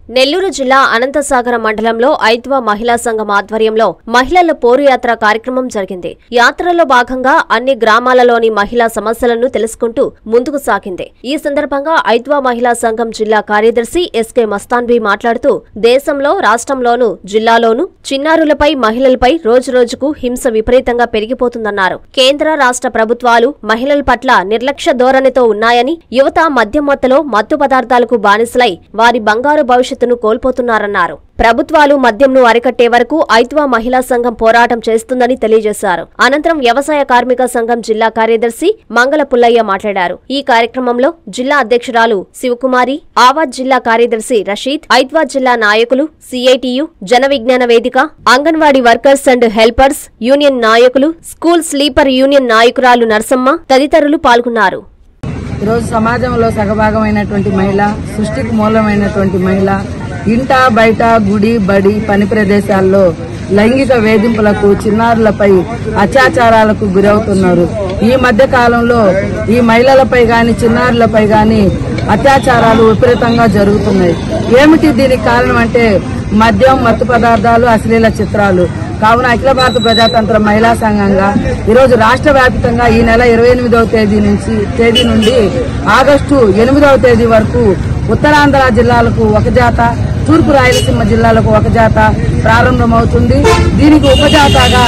నెల్లూరు జిల్లా అనంతసాగర మండలంలో ఐద్వా మహిళా సంఘం ఆధ్వర్యంలో మహిళల పోరు యాత్ర కార్యక్రమం జరిగింది యాత్రలో భాగంగా అన్ని గ్రామాలలోని మహిళా సమస్యలను తెలుసుకుంటూ ముందుకు సాగింది ఈ సందర్భంగా ఐద్వా మహిళా సంఘం జిల్లా కార్యదర్శి ఎస్కే మస్తాన్బీ మాట్లాడుతూ దేశంలో రాష్ట్రంలోనూ జిల్లాలోనూ చిన్నారులపై మహిళలపై రోజురోజుకు హింస విపరీతంగా పెరిగిపోతుందన్నారు కేంద్ర రాష్ట్ర ప్రభుత్వాలు మహిళల పట్ల నిర్లక్ష్య ధోరణితో ఉన్నాయని యువత మద్యం మత్తులో మత్తు పదార్థాలకు బానిసలై వారి బంగారు భవిష్యత్తును కోల్పోతున్నారన్నారు ప్రభుత్వాలు మద్యంను అరికట్టే వరకు ఐత్వా మహిళా సంఘం పోరాటం చేస్తుందని తెలియజేశారు అనంతరం వ్యవసాయ కార్మిక సంఘం జిల్లా కార్యదర్శి మంగళ పుల్లయ్య మాట్లాడారు ఈ కార్యక్రమంలో జిల్లా అధ్యక్షురాలు శివకుమారి ఆవాజ్ జిల్లా కార్యదర్శి రషీద్ ఐత్వా జిల్లా నాయకులు CITU Jana Vignana Vedika anganwadi workers and helpers union నాయకులు స్కూల్ స్లీపర్ యూనియన్ నాయకురాలు నర్సమ్మ తదితరులు పాల్గొన్నారు ఈరోజు సమాజంలో సగభాగమైనటువంటి మహిళ సృష్టికి మూలమైనటువంటి మహిళ ఇంట బయట గుడి బడి పని ప్రదేశాల్లో లైంగిక వేధింపులకు చిన్నారులపై అత్యాచారాలకు గురవుతున్నారు ఈ మధ్య కాలంలో ఈ మహిళలపై గాని చిన్నారులపై గాని అత్యాచారాలు విపరీతంగా జరుగుతున్నాయి ఏమిటి దీనికి కారణం అంటే మద్యం మత్తు పదార్థాలు అశ్లీల చిత్రాలు కావున అఖిల భారత ప్రజాతంత్ర మహిళా సంఘంగా ఈరోజు రాష్ట్ర వ్యాప్తంగా ఈ నెల ఇరవై ఎనిమిదవ తేదీ నుంచి తేదీ నుండి ఆగస్టు ఎనిమిదవ తేదీ వరకు ఉత్తరాంధ్ర జిల్లాలకు ఒక జాత తూర్పు రాయలసీమ జిల్లాలకు ఒక జాత ప్రారంభమవుతుంది దీనికి ఉపజాతగా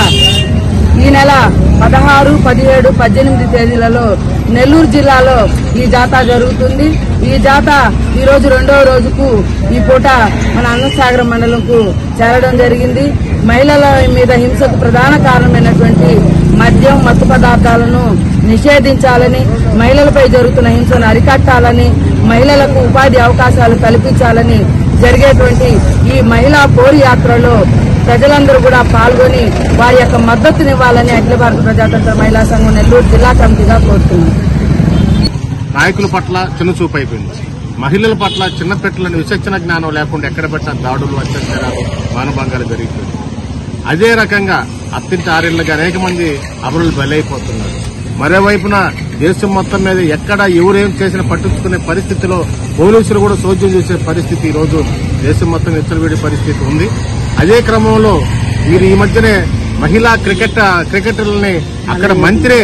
ఈ నెల పదహారు పదిహేడు పద్దెనిమిది తేదీలలో నెల్లూరు జిల్లాలో ఈ జాతా జరుగుతుంది ఈ జాత ఈ రోజు రెండవ రోజుకు ఈ పూట మన అన్నసాగరం మండలంకు చేరడం జరిగింది మహిళల మీద హింసకు ప్రధాన కారణమైనటువంటి మద్యం మత్తు పదార్థాలను నిషేధించాలని మహిళలపై జరుగుతున్న హింసను అరికట్టాలని మహిళలకు ఉపాధి అవకాశాలు కల్పించాలని జరిగేటువంటి ఈ మహిళా పోరు యాత్రలో ప్రజలందరూ కూడా పాల్గొని వారి యొక్క మద్దతునివ్వాలని అఖిల భారత ప్రజాతంత్ర మహిళా సంఘం నెల్లూరు జిల్లా కమిటీగా కోరుతున్నాను నాయకుల పట్ల చిన్న చూపు అయిపోయింది మహిళల పట్ల చిన్నపెట్టలని విచక్షణ జ్ఞానం లేకుండా ఎక్కడ పెట్టిన దాడులు అత్యాచారాలు మానభంగాలు జరుగుతుంది అదే రకంగా అత్యంత ఆరేళ్లుగా అనేక మంది అమరులు బలైపోతున్నారు మరోవైపున దేశం మొత్తం మీద ఎక్కడ ఎవరేం చేసినా పట్టించుకునే పరిస్థితిలో పోలీసులు కూడా చోద్యం చేసే పరిస్థితి ఈ రోజు దేశం మొత్తం విచ్చలవిడి పరిస్థితి ఉంది అదే క్రమంలో మీరు ఈ మధ్యనే మహిళా క్రికెట్ క్రికెటర్లని అక్కడ మంత్రి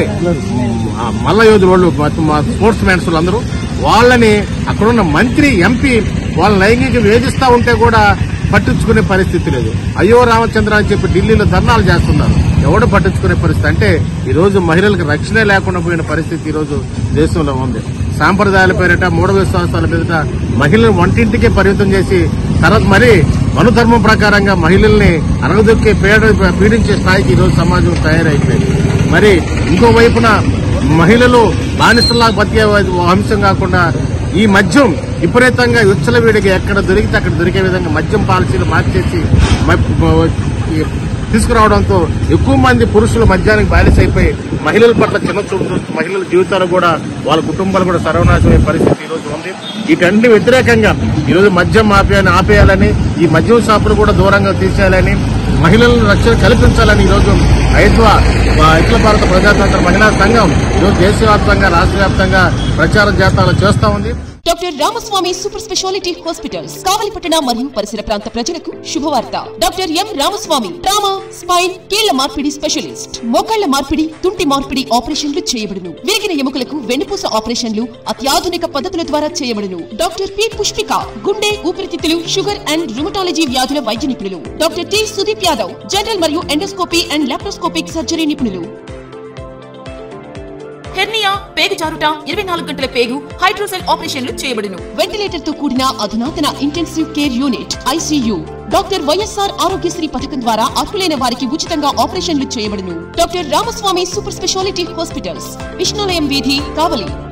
ఆ మల్ల యోధులు వాళ్ళు మొత్తం మా స్పోర్ట్స్ మ్యాన్స్ అందరూ వాళ్ళని అక్కడున్న మంత్రి ఎంపీ వాళ్ళ లైంగిక వేధిస్తా ఉంటే కూడా పట్టించుకునే పరిస్థితి లేదు అయ్యో రామచంద్ర అని చెప్పి ఢిల్లీలో ధర్నాలు చేస్తున్నారు ఎవడు పట్టించుకునే పరిస్థితి అంటే ఈ రోజు మహిళలకు రక్షణే లేకుండా పోయిన పరిస్థితి ఈ రోజు దేశంలో ఉంది సాంప్రదాయాల పేరిట మూఢ విశ్వాసాల పేరిట మహిళలను వంటింటికే పరిమితం చేసి తర్వాత మరి మనుధర్మం ప్రకారంగా మహిళల్ని అరగదొక్కి పేడ పీడించే స్థాయికి ఈ రోజు సమాజం తయారైపోయింది మరి ఇంకో వైపున మహిళలు బానిసల్లా బతికే అంశం కాకుండా ఈ మద్యం విపరీతంగా విచ్చలవిడిగా ఎక్కడ దొరికితే అక్కడ దొరికే విధంగా మద్యం పాలసీలు మార్చేసి మ- ఈ తీసుకురావడంతో ఎక్కువ మంది పురుషులు మద్యానికి బానిసైపోయి మహిళల పట్ల చిన్న చూపు చూస్తూ మహిళల జీవితాలు కూడా వాళ్ళ కుటుంబాలు కూడా సర్వనాశమయ్యే పరిస్థితి ఈ రోజు ఉంది వీటన్ని వ్యతిరేకంగా ఈ రోజు మద్యం ఆపేయాలని ఆపేయాలని ఈ మద్యం షాపులు కూడా దూరంగా తీసేయాలని మహిళలను రక్షణ కల్పించాలని ఈ రోజు ఐద్వా అఖిల భారత ప్రజాతంత్ర మహిళా సంఘం ఈరోజు దేశవ్యాప్తంగా రాష్ట్ర వ్యాప్తంగా ప్రచార జాతాలు చేస్తా ఉంది doctor Ramaswamy super speciality hospitals కావలిపట్టణ మరియు పరిసర ప్రాంత ప్రజలకు శుభవార్త doctor M Ramaswamy trauma spine కీళ్ల మార్పిడి స్పెషలిస్ట్ మోకాళ్ల మార్పిడి తుంటి మార్పిడి ఆపరేషన్లు చేయబడును విరిగిన ఎముకలకు వెన్నుపూస ఆపరేషన్లు అత్యాధునిక పద్ధతుల ద్వారా చేయబడును డాక్టర్ పి పుష్పిక గుండె ఊపిరితిత్తులు షుగర్ అండ్ రుమటాలజీ వ్యాధుల వైద్య నిపుణులు doctor T Sudeep Yadav general మరియు ఎండోస్కోపీ అండ్ లాప్రోస్కోపిక్ సర్జరీ నిపుణులు హెర్నియా పేగు జారుట ఇరవై నాలుగు గంటల పేగు హైడ్రోసెల్ ఆపరేషన్లు చేయబడును వెంటిలేటర్ తో కూడిన అధునాతన intensive care unit ICU doctor YSR Aarogyasri పథకం ద్వారా అర్హులైన వారికి ఉచితంగా ఆపరేషన్లు చేయబడును doctor Ramaswamy super speciality hospitals Vishnulayam వీధి కావలి